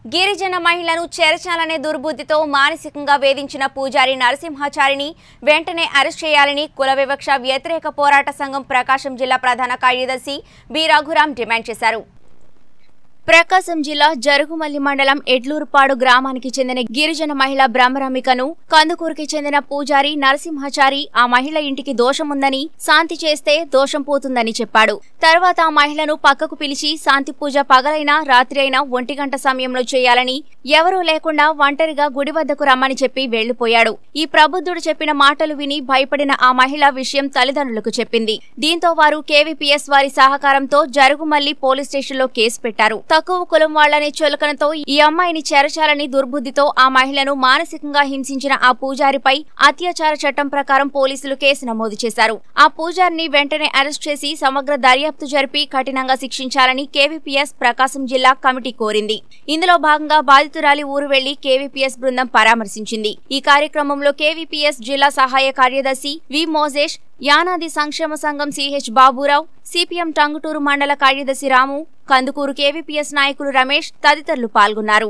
గిరిజన మహిళను చేర్చాలనే దుర్బుద్ధితో మానసికంగా వేధించిన పూజారి నరసింహాచారిని వెంటనే అరెస్ట్ చేయాలని కుల వివక్ష వ్యతిరేక పోరాట సంఘం ప్రకాశం జిల్లా ప్రధాన కార్యదర్శి బి రఘురాం డిమాండ్ చేశారు ప్రకాశం జిల్లా జరుగుమల్లి మండలం ఎడ్లూరుపాడు గ్రామానికి చెందిన గిరిజన మహిళ బ్రహ్మరాంబికను కందుకూరుకి చెందిన పూజారి నరసింహాచారి ఆ మహిళ ఇంటికి దోషముందని శాంతి చేస్తే దోషం పోతుందని చెప్పాడు తర్వాత ఆ మహిళను పక్కకు పిలిచి శాంతి పూజ పగలైనా రాత్రి అయినా ఒంటి గంట సమయంలో చేయాలని ఎవరూ లేకుండా ఒంటరిగా గుడి వద్దకు రమ్మని చెప్పి వెళ్లిపోయాడు ఈ ప్రబుద్ధుడు చెప్పిన మాటలు విని భయపడిన ఆ మహిళ విషయం తల్లిదండ్రులకు చెప్పింది దీంతో వారు కేవీపీఎస్ వారి సహకారంతో జరుగుమల్లి పోలీస్ స్టేషన్లో కేసు పెట్టారు తక్కువ కులం వాళ్లనే చులకనతో ఈ అమ్మాయిని చేరచాలని దుర్బుద్ధితో ఆ మహిళను మానసికంగా హింసించిన ఆ పూజారిపై అత్యాచార చట్టం ప్రకారం పోలీసులు కేసు నమోదు చేశారు ఆ పూజారిని వెంటనే అరెస్ట్ చేసి సమగ్ర దర్యాప్తు జరిపి కఠినంగా శిక్షించాలని కేవీపీఎస్ ప్రకాశం జిల్లా కమిటీ కోరింది ఇందులో భాగంగా బాధితురాలి ఊరు వెళ్లి కేవీపీఎస్ బృందం పరామర్శించింది ఈ కార్యక్రమంలో కేవీపీఎస్ జిల్లా సహాయ కార్యదర్శి వి మోజేష్ యానాది సంక్షేమ సంఘం సిహెచ్ బాబురావు సిపిఎం టంగుటూరు మండల కార్యదర్శి రాము కందుకూరు కేవీపీఎస్ నాయకులు రమేష్ తదితరులు పాల్గొన్నారు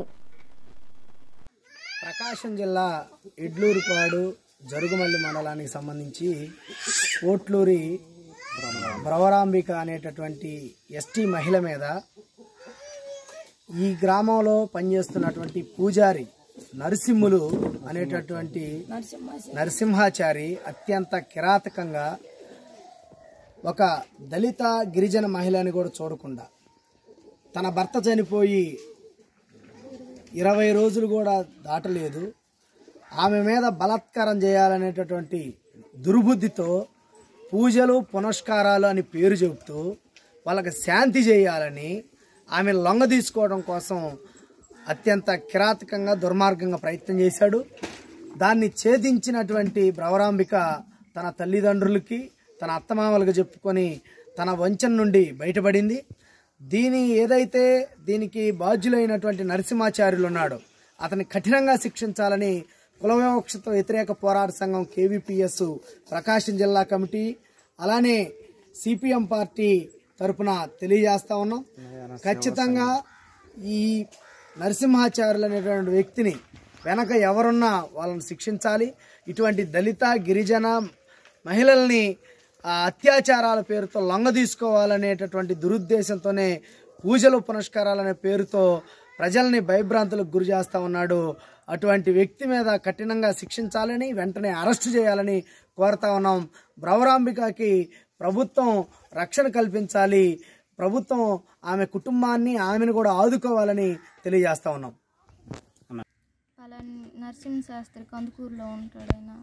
ప్రకాశం జిల్లా ఇడ్లూరుపాడు జరుగుమల్లి మండలానికి సంబంధించి ఓట్లూరి భ్రవరాంబిక అనేటటువంటి ఎస్టీ మహిళ మీద ఈ గ్రామంలో పనిచేస్తున్నటువంటి పూజారి నరసింహులు అనేటటువంటి నరసింహాచారి అత్యంత కిరాతకంగా ఒక దళిత గిరిజన మహిళని కూడా చూడకుండా తన భర్త చనిపోయి ఇరవై రోజులు కూడా దాటలేదు ఆమె మీద బలాత్కారం చేయాలనేటటువంటి దుర్బుద్ధితో పూజలు పునస్కారాలు అని పేరు చెబుతూ వాళ్ళకి శాంతి చేయాలని ఆమె లొంగ తీసుకోవడం కోసం అత్యంత కిరాతకంగా దుర్మార్గంగా ప్రయత్నం చేశాడు దాన్ని ఛేదించినటువంటి భ్రవరాంబిక తన తల్లిదండ్రులకి తన అత్తమామలకు చెప్పుకొని తన వంచన నుండి బయటపడింది దీని ఏదైతే దీనికి బాధ్యులైనటువంటి నరసింహాచార్యులు ఉన్నాడో అతన్ని కఠినంగా శిక్షించాలని కుల వివక్షతో వ్యతిరేక పోరాట సంఘం కేవీపీఎస్ ప్రకాశం జిల్లా కమిటీ అలానే సిపిఎం పార్టీ తరపున తెలియజేస్తా ఉన్నాం ఖచ్చితంగా ఈ నరసింహాచార్యులు అనేటువంటి వ్యక్తిని వెనక ఎవరున్నా వాళ్ళని శిక్షించాలి ఇటువంటి దళిత గిరిజన మహిళల్ని ఆ అత్యాచారాల పేరుతో లొంగ తీసుకోవాలనేటటువంటి దురుద్దేశంతోనే పూజలు పునస్కారాలనే పేరుతో ప్రజల్ని భయభ్రాంతులకు గురి చేస్తా ఉన్నాడు అటువంటి వ్యక్తి మీద కఠినంగా శిక్షించాలని వెంటనే అరెస్టు చేయాలని కోరుతా ఉన్నాం భ్రవరాంబికకి ప్రభుత్వం రక్షణ కల్పించాలి ప్రభుత్వం ఆమె కుటుంబాన్ని ఆమెను కూడా ఆదుకోవాలని తెలియజేస్తా ఉన్నాం పలాని నరసింహ శాస్త్రి కందుకూరులో ఉంటాడు ఆయన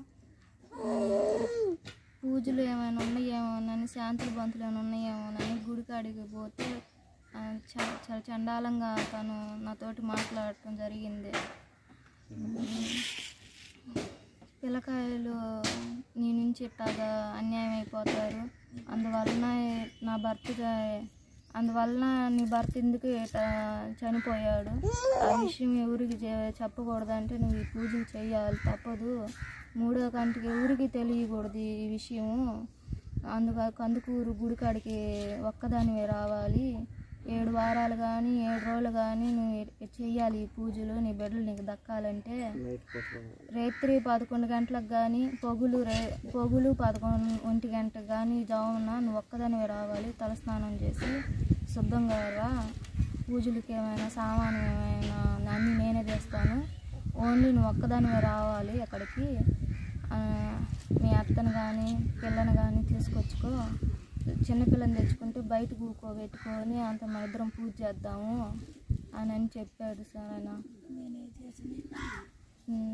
పూజలు ఏమైనా ఉన్నాయేమోనని శాంతులు బంతులు ఏమైనా ఉన్నాయేమోనని గుడికాడికి పోతే ఆ, చ- చాలా చండాలంగా తను నాతోటి మాట్లాడటం జరిగింది పిల్లకాయలు నీ నుంచి ఇట్లాగా అన్యాయం అయిపోతారు అందువలన నా భర్త అందువలన నీ భర్త ఎందుకు ఇట్లా చనిపోయాడు ఆ విషయం ఎవరికి చె- చెప్పకూడదంటే నువ్వు ఈ పూజలు చేయాలి తప్పదు మూడో కంటికి ఎవరికి తెలియకూడదు ఈ విషయము అందుక కందుకూరు గుడికాడికి ఒక్కదానివే రావాలి ఏడు వారాలు కానీ ఏడు రోజులు కానీ నువ్వు ఎ- చెయ్యాలి ఈ పూజలు నీ బిడ్డలు నీకు దక్కాలంటే రాత్రి పదకొండు గంటలకు కానీ పొగులు రే పొగులు పదకొండు ఒంటి గంటకు కానీ జామున నువ్వు ఒక్కదానివే రావాలి తలస్నానం చేసి శుద్ధంగా రా పూజలకి ఏమైనా సామాను ఏమైనా అన్నీ నేనే తెస్తాను ఓన్లీ నువ్వు ఒక్కదానివే రావాలి అక్కడికి ఆ, మీ అత్తను కానీ పిల్లని కానీ తీసుకొచ్చుకో చిన్నపిల్లని తెచ్చుకుంటే బయట కూకోబెట్టుకొని అంత మా ఇద్దరం పూజ చేద్దాము అని అని చెప్పాడు సార్ ఆయన ఉమ్.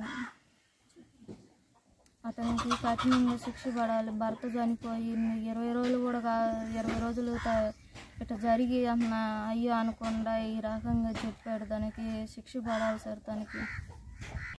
అతనికి కఠినంగా శిక్ష పడాలి భర్త చనిపోయి ఇరవై రోజులు కూడా కా ఇరవై రోజులు త- ఇట్లా జరిగి అన్న అయ్యో అనకుండా ఈ రకంగా చెప్పాడు దానికి శిక్ష పడాలి సార్ తనకి